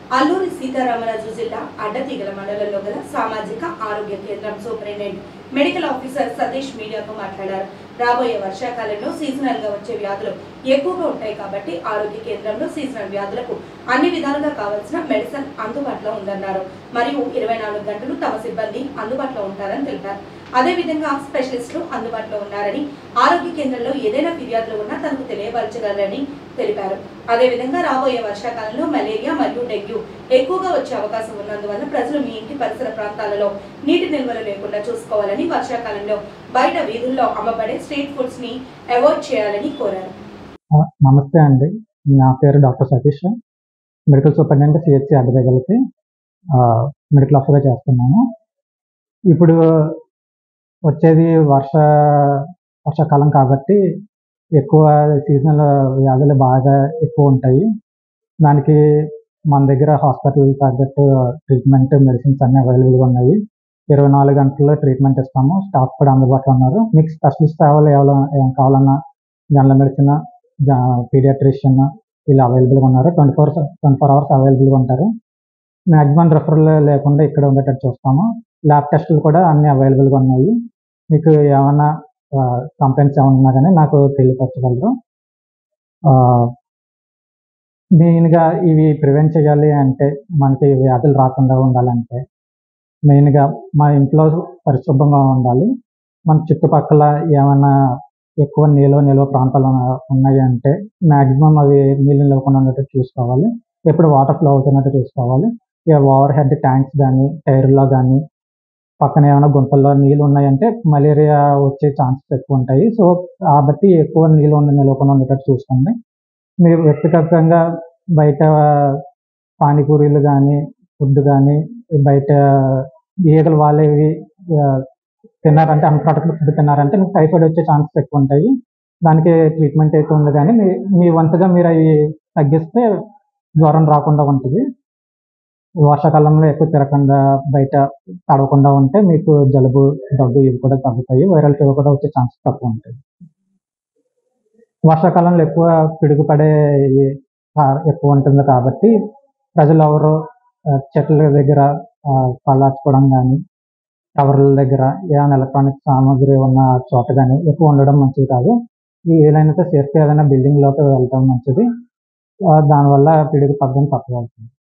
అల్లూరి సీతారామరాజు జిల్లా అడ్డతీగల మండలంలో గల సామాజిక ఆరోగ్య కేంద్రం సూపరింటెండెంట్ మెడికల్ ఆఫీసర్ సతీష్ మీడియాతో మాట్లాడారు రాబోయే వర్షాకాలంలో సీజనల్ గా వచ్చే వ్యాధులు ఎక్కువగా ఉంటాయి కాబట్టి ఆరోగ్య కేంద్రంలో సీజనల్ వ్యాధులకు అన్ని విధాలుగా కావాల్సిన మెడిసిన్ అందుబాటులో ఉందన్నారు మరియు ఇరవై నాలుగు గంటలు తమ సిబ్బంది అందుబాటులో ఉంటారని తెలిపారు అదేవిధంగా స్పెషలిస్టులు అందుబాటులో ఉన్నారని ఆరోగ్య కేంద్రంలో ఏదైనా ఫిర్యాదులు ఉన్నా తనకు తెలియపరచగలరని తెలిపారు అదేవిధంగా రాబోయే వర్షాకాలంలో మలేరియా మరియు డెంగ్యూ ఎక్కువగా వచ్చే అవకాశం ఉన్నందువల్ల ప్రజలు మీ ఇంటి పరిసర ప్రాంతాలలో నీటి నిల్వలు లేకుండా చూసుకోవాలని వర్షాకాలంలో బయట వీధుల్లో అమ్మబడే స్ట్రీట్ ఫుడ్స్ ని అవాయిడ్ చేయాలని కోరారు ఆ, నమస్తే అండి నా పేరు doctor Satish medical superintendent CHC అడ్డదగలకి మెడికల్ ఆఫీసర్గా చేస్తున్నాను ఇప్పుడు వచ్చేది వర్ష వర్షాకాలం కాబట్టి ఎక్కువ సీజనల్ వ్యాధులు బాగా ఎక్కువ ఉంటాయి దానికి మన దగ్గర హాస్పిటల్ తగ్గట్టు ట్రీట్మెంట్ మెడిసిన్స్ అన్నీ అవైలబుల్గా ఉన్నాయి ఇరవై నాలుగు గంటల్లో ట్రీట్మెంట్ ఇస్తాము స్టాఫ్ కూడా అందుబాటులో ఉన్నారు మీకు స్పెషలిస్ట్ కావాలి ఎవరు ఏం కావాలన్నా జనరల్ మెడిసిన్ పీడియాట్రిషియన్ వీళ్ళు అవైలబుల్గా ఉన్నారు twenty four twenty four hours అవైలబుల్గా ఉంటారు మ్యాక్సిమం రెఫరల్ లేకుండా ఇక్కడ ఉండేటట్టు చూస్తాము ల్యాబ్ టెస్టులు కూడా అన్ని అవైలబుల్గా ఉన్నాయి మీకు ఏమైనా కంప్లైంట్స్ ఏమైనా ఉన్నా కానీ నాకు తెలియపరచగలరు మెయిన్గా ఇవి ప్రివెంట్ చేయాలి అంటే మనకి వ్యాధులు రాకుండా ఉండాలంటే మెయిన్గా మా ఇంట్లో పరిశుభ్రంగా ఉండాలి మన చుట్టుపక్కల ఏమైనా ఎక్కువ నిల్వ నిల్వ ప్రాంతాలు ఉన్న- ఉన్నాయి అంటే మ్యాక్సిమం అవి నీళ్ళు నిలవకుండా ఉన్నట్టు చూసుకోవాలి ఎప్పుడు వాటర్ ఫ్లో అవుతున్నట్టు చూసుకోవాలి ఇక ఓవర్ హెడ్ ట్యాంక్స్ కానీ టైర్లో కానీ పక్కన ఏమైనా గుంతల్లో నీళ్ళు ఉన్నాయంటే మలేరియా వచ్చే ఛాన్సెస్ ఎక్కువ ఉంటాయి సో కాబట్టి ఎక్కువ నీళ్ళు ఉండి నిలవకుండా ఉండేటట్టు చూసుకోండి మీరు వ్యక్తిగతంగా బయట పానీపూరీలు కానీ ఫుడ్ కానీ బయట ఈగలు వాళ్ళేవి ఆ, తిన్నారంటే అన్ప్రొటెక్టెడ్ ఫుడ్ తిన్నారంటే మీకు టైఫాయిడ్ వచ్చే ఛాన్సెస్ ఎక్కువ ఉంటాయి దానికి ట్రీట్మెంట్ అయితే ఉంది కానీ మీ మీ వంతుగా మీరు అవి తగ్గిస్తే జ్వరం రాకుండా ఉంటుంది వర్షాకాలంలో ఎక్కువ తిరగకుండా బయట తడవకుండా ఉంటే మీకు జలుబు దగ్గు ఇవి కూడా తగ్గుతాయి వైరల్ ఫీవర్ కూడా వచ్చే ఛాన్సెస్ తక్కువ ఉంటాయి వర్షాకాలంలో ఎక్కువ పిడుగుపడే ఇది, ఆ, ఎక్కువ ఉంటుంది కాబట్టి ప్రజలు ఎవరు ఆ, చెట్ల దగ్గర ఆ, పళ్ళార్చుకోవడం కానీ టవర్ల దగ్గర ఏమైనా ఎలక్ట్రానిక్ సామాగ్రి ఉన్న చోట కానీ ఎక్కువ ఉండడం మంచిది కాదు ఈ వీలైనంత సేఫ్టీ ఏదైనా బిల్డింగ్ లోకి వెళ్ళడం మంచిది ఆ, దానివల్ల పిడుగు పడడం తక్కువ అవుతుంది